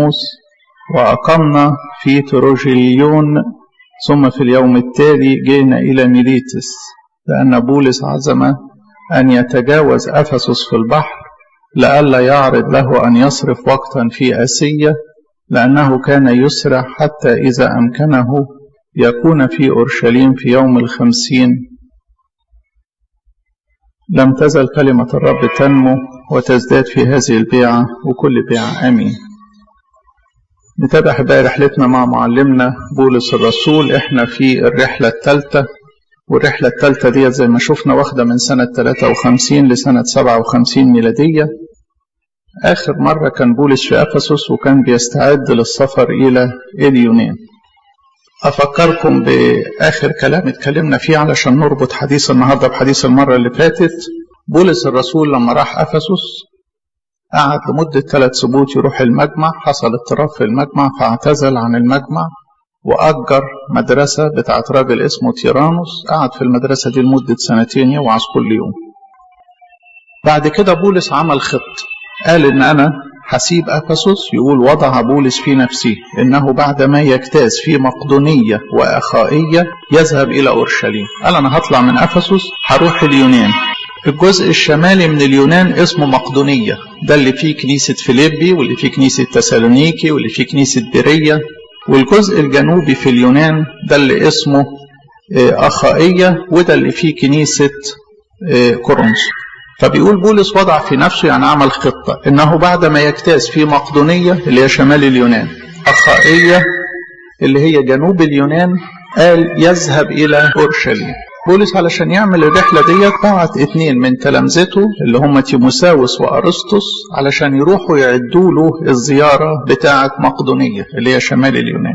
تيرانوس وأقمنا في تروجيليون ثم في اليوم التالي جئنا إلى ميليتس لأن بولس عزم أن يتجاوز أفسس في البحر لئلا يعرض له أن يصرف وقتا في آسيا لأنه كان يسرع حتى إذا أمكنه يكون في أورشليم في يوم الخمسين لم تزل كلمة الرب تنمو وتزداد في هذه البيعة وكل بيعة آمين نتابع أحبائي رحلتنا مع معلمنا بولس الرسول احنا في الرحلة الثالثة والرحلة الثالثة دي زي ما شفنا واخدة من سنة 53 لسنة 57 ميلادية آخر مرة كان بولس في أفسس وكان بيستعد للسفر إلى اليونان أفكركم بآخر كلام اتكلمنا فيه علشان نربط حديث النهاردة بحديث المرة اللي فاتت بولس الرسول لما راح أفسس قعد لمدة ثلاث سبوت يروح المجمع حصل اضطراب في المجمع فاعتزل عن المجمع وأجر مدرسة بتاعت راجل اسمه تيرانوس قعد في المدرسة دي لمدة سنتين يوعظ كل يوم بعد كده بولس عمل خط قال إن أنا هسيب أفسس يقول وضع بولس في نفسه إنه بعد ما يجتاز في مقدونية وأخائية يذهب إلى أورشليم قال أنا هطلع من أفسس هروح اليونان الجزء الشمالي من اليونان اسمه مقدونية ده اللي فيه كنيسة فيليبي واللي فيه كنيسة تسالونيكي واللي فيه كنيسة بيرية والجزء الجنوبي في اليونان ده اللي اسمه أخائية وده اللي فيه كنيسة كورنثوس فبيقول بولس وضع في نفسه يعني عمل خطة إنه بعد ما يجتاز في مقدونية اللي هي شمال اليونان أخائية اللي هي جنوب اليونان قال يذهب إلى أورشليم بولس علشان يعمل الرحلة ديت بعت اتنين من تلامذته اللي هم تيموساوس وأرسطس علشان يروحوا يعدوا له الزيارة بتاعة مقدونية اللي هي شمال اليونان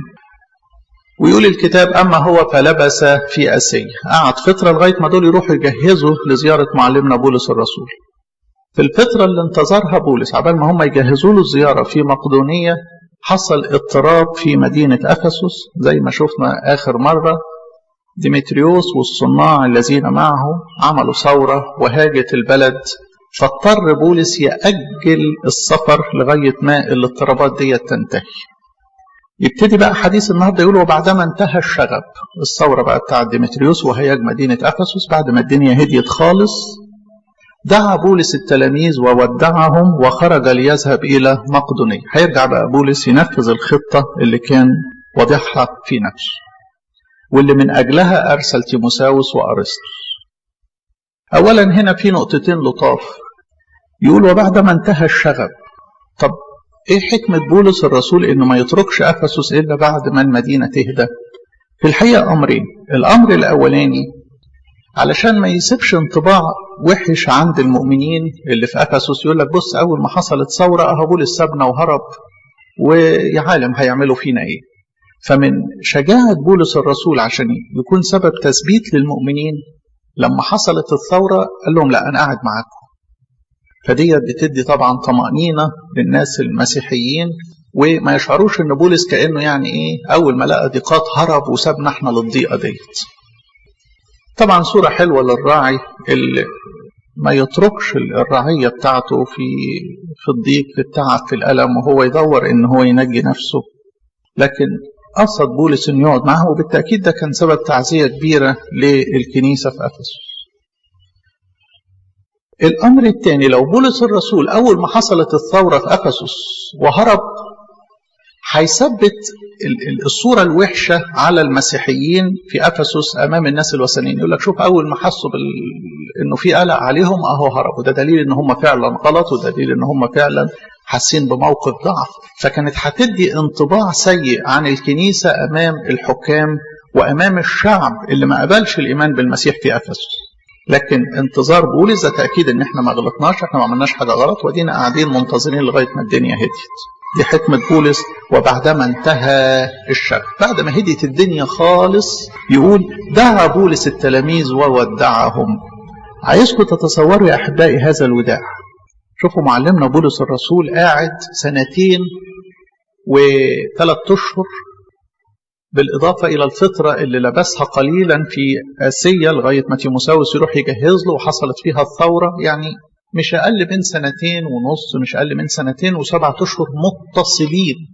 ويقول الكتاب أما هو فلبس في أسيا قعد فترة لغاية ما دول يروحوا يجهزوا لزيارة معلمنا بولس الرسول في الفترة اللي انتظرها بولس عبال ما هم يجهزوا له الزيارة في مقدونية حصل اضطراب في مدينة أفسس زي ما شفنا آخر مرة ديمتريوس والصناع الذين معه عملوا ثورة وهاجت البلد فاضطر بولس يأجل السفر لغاية ما الاضطرابات دي تنتهي يبتدي بقى حديث النهارده يقول وبعدما انتهى الشغب الثوره بقى بتاع ديمتريوس وهياج مدينه افسس بعد ما الدنيا هديت خالص دعا بولس التلاميذ وودعهم وخرج ليذهب الى مقدونيه هيرجع بقى بولس ينفذ الخطه اللي كان واضحها في نفسه واللي من اجلها ارسل تيموساوس وارسطس اولا هنا في نقطتين لطاف يقول وبعدما انتهى الشغب طب ايه حكمة بولس الرسول انه ما يتركش افسس الا بعد ما المدينة تهدى في الحقيقة امرين الامر الاولاني علشان ما يسيبش انطباع وحش عند المؤمنين اللي في افسس يقول لك بص اول ما حصلت ثورة اهو بولس سابنا وهرب ويا عالم هيعملوا فينا ايه فمن شجاعة بولس الرسول عشان يكون سبب تثبيت للمؤمنين لما حصلت الثورة قال لهم لا أنا قاعد معاكم فدي بتدي طبعا طمأنينة للناس المسيحيين وما يشعروش ان بولس كانه يعني ايه اول ما لقى ضيقات هرب وسابنا احنا للضيقه ديت. طبعا صوره حلوه للراعي اللي ما يتركش الرعيه بتاعته في في الضيق في التعب في الالم وهو يدور ان هو ينجي نفسه. لكن قصد بولس انه يقعد معه وبالتاكيد ده كان سبب تعزيه كبيره للكنيسه في افسس. الأمر الثاني لو بولس الرسول أول ما حصلت الثورة في أفسس وهرب هيثبت الصورة الوحشة على المسيحيين في أفسس أمام الناس الوثنيين يقول لك شوف أول ما حسوا بال... إنه في قلق عليهم أهو هربوا ده دليل إن هم فعلا غلط ودليل إن هم فعلا حاسين بموقف ضعف فكانت هتدي انطباع سيء عن الكنيسة أمام الحكام وأمام الشعب اللي ما قبلش الإيمان بالمسيح في أفسس لكن انتظار بولس ده تاكيد ان احنا ما غلطناش احنا ما عملناش حاجه غلط ودينا قاعدين منتظرين لغايه ما الدنيا هديت دي حكمه بولس وبعدما انتهى الشر بعد ما هديت الدنيا خالص يقول دعا بولس التلاميذ وودعهم عايزكم تتصوروا يا احبائي هذا الوداع شوفوا معلمنا بولس الرسول قاعد سنتين وثلاث اشهر بالإضافة إلى الفترة اللي لبسها قليلا في آسيا لغاية ما تيموساوس يروح يجهز له وحصلت فيها الثورة يعني مش أقل من سنتين ونص مش أقل من سنتين وسبعة أشهر متصلين